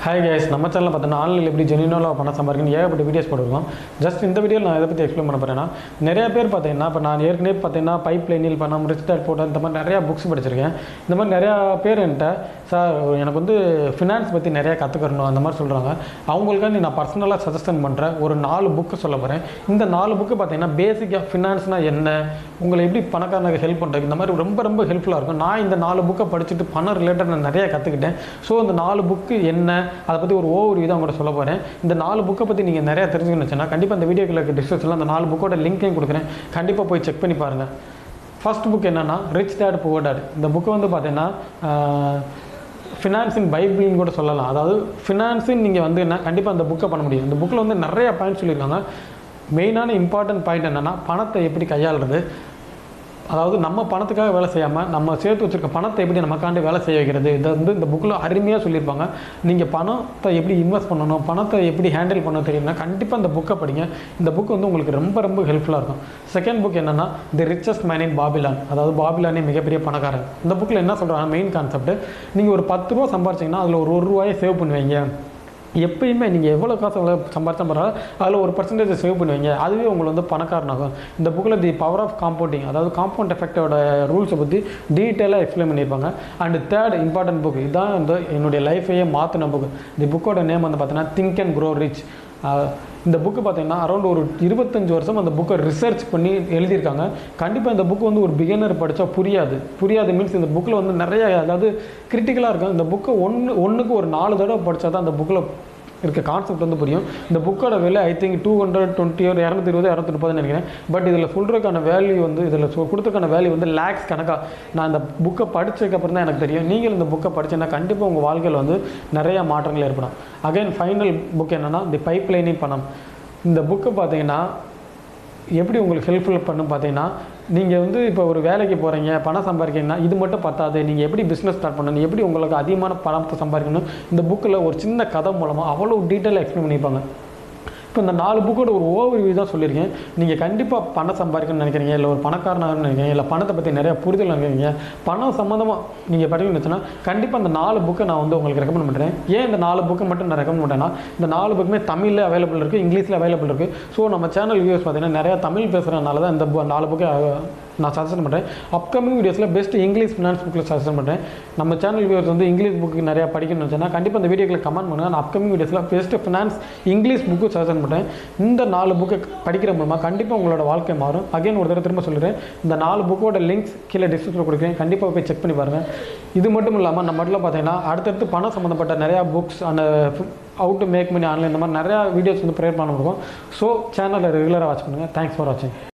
hi guys நம்ம சேனலில் பார்த்தீங்கன்னா ஆன்லைனில் எப்படி ஜெனினோவில் பணம் சம்பாதிக்கணும் ஏகப்பட்ட வீடியோஸ் போட்டுருக்கோம் ஜஸ்ட் இந்த வீடியோவில் நான் இதை பற்றி எக்ஸ்பிளைன் பண்ண போகிறேன்னா நிறைய பேர் பார்த்தீங்கன்னா இப்போ நான் ஏற்கனவே பார்த்தீங்கன்னா பைப் லைனில் பணம் ரிச் டேட் போட்டோ இந்த மாதிரி நிறையா புக்ஸ் படிச்சிருக்கேன் இந்த மாதிரி நிறையா பேர் என்கிட்ட சார் எனக்கு வந்து ஃபினான்ஸ் பற்றி நிறையா கற்றுக்கணும் அந்த மாதிரி சொல்கிறாங்க அவங்களுக்காண்டி நான் பர்சனலாக சஜஷன் பண்ணுறேன் ஒரு நாலு புக்கு சொல்ல போகிறேன் இந்த நாலு புக்கு பார்த்தீங்கன்னா பேசிக்காக ஃபினான்ஸ்னால் என்ன உங்களை எப்படி பணக்காரனுக்கு ஹெல்ப் பண்ணுறது இந்த மாதிரி ரொம்ப ரொம்ப ஹெல்ப்ஃபுல்லாக இருக்கும் நான் இந்த நாலு புக்கை படிச்சுட்டு பணம் ரிலேட்டட் நான் நிறைய கற்றுக்கிட்டேன் ஸோ இந்த நாலு புக்கு என்ன அதை பற்றி ஒரு ஓவர் தான் உங்கள்கிட்ட சொல்ல போகிறேன் இந்த நாலு புக்கை பற்றி நீங்கள் நிறைய தெரிஞ்சுக்கணுச்சுன்னா கண்டிப்பாக இந்த வீடியோக்குள்ள டிஸ்கிரிப்ஷனில் அந்த நாலு புக்கோட லிங்க்கையும் கொடுக்குறேன் கண்டிப்பாக போய் செக் பண்ணி பாருங்கள் ஃபர்ஸ்ட் புக் என்னென்னா ரிச் டேட் புவர் டேட் இந்த புக்கு வந்து பார்த்தீங்கன்னா ஃபினான்ஸின் பைபிள்னு கூட சொல்லலாம் அதாவது ஃபினான்ஸின் நீங்கள் வந்து என்ன கண்டிப்பாக அந்த புக்கை பண்ண முடியும் இந்த புக்கில் வந்து நிறைய பாயிண்ட் சொல்லியிருக்காங்க மெயினான இம்பார்ட்டன்ட் பாயிண்ட் என்னென்னா பணத்தை எப்படி கையாளுறது அதாவது நம்ம பணத்துக்காக வேலை செய்யாமல் நம்ம சேர்த்து வச்சுருக்க பணத்தை எப்படி நமக்காண்டி வேலை செய்ய வைக்கிறது இதை வந்து இந்த புக்கில் அருமையாக சொல்லியிருப்பாங்க நீங்கள் பணத்தை எப்படி இன்வெஸ்ட் பண்ணணும் பணத்தை எப்படி ஹேண்டில் பண்ண தெரியும்னா கண்டிப்பாக இந்த புக்கை படிங்க இந்த புக் வந்து உங்களுக்கு ரொம்ப ரொம்ப ஹெல்ப்ஃபுல்லாக இருக்கும் செகண்ட் புக் என்னென்னா தி ரிச்சஸ்ட் மேன் இன் பாபிலான் அதாவது பாபிலானே மிகப்பெரிய பணக்காரன் இந்த புக்கில் என்ன சொல்கிறாங்க மெயின் கான்செப்ட் நீங்கள் ஒரு பத்து ரூபா சம்பாரிச்சிங்கன்னா அதில் ஒரு ஒரு ரூபாயை சேவ் பண்ணுவீங்க எப்பயுமே நீங்கள் எவ்வளோ காசு எவ்வளோ சம்பாரிச்சா பரவாயில்ல அதில் ஒரு பர்சன்டேஜ் சேவ் பண்ணுவீங்க அதுவே உங்களை வந்து பணக்காரனாகும் இந்த புக்கில் தி பவர் ஆஃப் காம்பவுண்டிங் அதாவது காம்பவுண்ட் எஃபெக்டோட ரூல்ஸை பற்றி டீட்டெயிலாக எக்ஸ்பிளைன் பண்ணியிருப்பாங்க அண்ட் தேர்ட் இம்பார்ட்டன்ட் புக் இதுதான் வந்து என்னுடைய லைஃபையே மாற்றின புக் தி புக்கோட நேம் வந்து பார்த்தீங்கன்னா திங்க் அண்ட் க்ரோ ரிச் இந்த புக்கு பார்த்தீங்கன்னா அரௌண்ட் ஒரு இருபத்தஞ்சு வருஷம் அந்த புக்கை ரிசர்ச் பண்ணி எழுதியிருக்காங்க கண்டிப்பாக இந்த புக்கு வந்து ஒரு பிகினர் படித்தா புரியாது புரியாது மீன்ஸ் இந்த புக்கில் வந்து நிறைய அதாவது கிரிட்டிக்கலாக இருக்கும் இந்த புக்கை ஒன்று ஒன்றுக்கு ஒரு நாலு தடவை படித்தா தான் அந்த புக்கில் இருக்க கான்செப்ட் வந்து புரியும் இந்த புக்கோட விலை I think two hundred twenty ஒரு இரநூத்தி இருபது இரநூத்தி முப்பதுன்னு நினைக்கிறேன் பட் இதில் சொல்கிறதுக்கான வேல்யூ வந்து இதில் கொடுத்துருக்கான வேல்யூ வந்து லேக்ஸ் கணக்காக நான் இந்த புக்கை படித்ததுக்கப்புறம் தான் எனக்கு தெரியும் நீங்கள் இந்த புக்கை படிச்சேன்னா கண்டிப்பாக உங்கள் வாழ்க்கையில் வந்து நிறைய மாற்றங்கள் ஏற்படும் அகைன் ஃபைனல் புக் என்னென்னா தி பைப் லைனிங் பணம் இந்த புக்கு பார்த்தீங்கன்னா எப்படி உங்களுக்கு ஹெல்ப்ஃபுல் பண்ணும் பார்த்தீங்கன்னா நீங்கள் வந்து இப்போ ஒரு வேலைக்கு போகிறீங்க பணம் சம்பாதிக்கிறீங்கன்னா இது மட்டும் பத்தாது நீங்கள் எப்படி பிஸ்னஸ் ஸ்டார்ட் பண்ணணும் எப்படி உங்களுக்கு அதிகமான பணத்தை சம்பாதிக்கணும் இந்த புக்கில் ஒரு சின்ன கதை மூலமாக அவ்வளோ டீட்டெயிலாக எக்ஸ்பிளைன் பண்ணியிருப்பாங்க இப்போ இந்த நாலு புக்கோட ஒரு ஓவர்வியூ தான் சொல்லியிருக்கேன் நீங்கள் கண்டிப்பாக பணம் சம்பாதிக்கணும்னு நினைக்கிறீங்க இல்லை ஒரு பணக்காரனாகனு நினைக்கிறீங்க இல்லை பணத்தை பற்றி நிறைய புரிதல் நினைக்கிறீங்க பணம் சம்மந்தமாக நீங்கள் படிக்கணும்னு வச்சுன்னா கண்டிப்பாக அந்த நாலு புக்கை நான் வந்து உங்களுக்கு ரெக்கமெண்ட் பண்ணுறேன் ஏன் இந்த நாலு புக்கை மட்டும் நான் ரெக்கமெண்ட் பண்ணுறேன்னா இந்த நாலு புக்குமே தமிழில் அவைலபிள் இருக்குது இங்கிலீஷில் அவைலபிள் இருக்குது ஸோ நம்ம சேனல் வியூஸ் பார்த்தீங்கன்னா நிறையா தமிழ் பேசுகிறதுனால தான் இந்த bu- நாலு புக்கை நான் சஜஷன் பண்ணுறேன் அப்கமிங் வீடியோஸில் பெஸ்ட் இங்கிலீஷ் ஃபினான்ஸ் புக்கில் சஜஷன் பண்ணுறேன் நம்ம சேனல் வியூவர்ஸ் வந்து இங்கிலீஷ் புக்கு நிறையா படிக்கணும்னு வச்சுன்னா கண்டிப்பாக இந்த வீடியோக்களை கமெண்ட் பண்ணுங்கள் நான் அப்கமிங் வீடியோஸில் best finance English book suggestion பண்ணுறேன் இந்த நாலு புக்கை படிக்கிற மூலமாக கண்டிப்பாக உங்களோட வாழ்க்கை மாறும் அகைன் ஒரு தடவை திரும்ப சொல்லிடுறேன் இந்த நாலு புக்கோட லிங்க்ஸ் கீழே டிஸ்கிரிப்ஷனில் கொடுக்குறேன் கண்டிப்பாக போய் செக் பண்ணி பாருங்கள் இது மட்டும் இல்லாமல் நம்ம மட்டும் பார்த்தீங்கன்னா அடுத்தடுத்து பணம் சம்மந்தப்பட்ட நிறையா புக்ஸ் அந்த how to make money online இந்த மாதிரி நிறையா வீடியோஸ் வந்து ப்ரேயர் பண்ண முடியும் ஸோ சேனலை ரெகுலராக வாட்ச் பண்ணுங்கள் தேங்க்ஸ் ஃபார் வாட்சிங்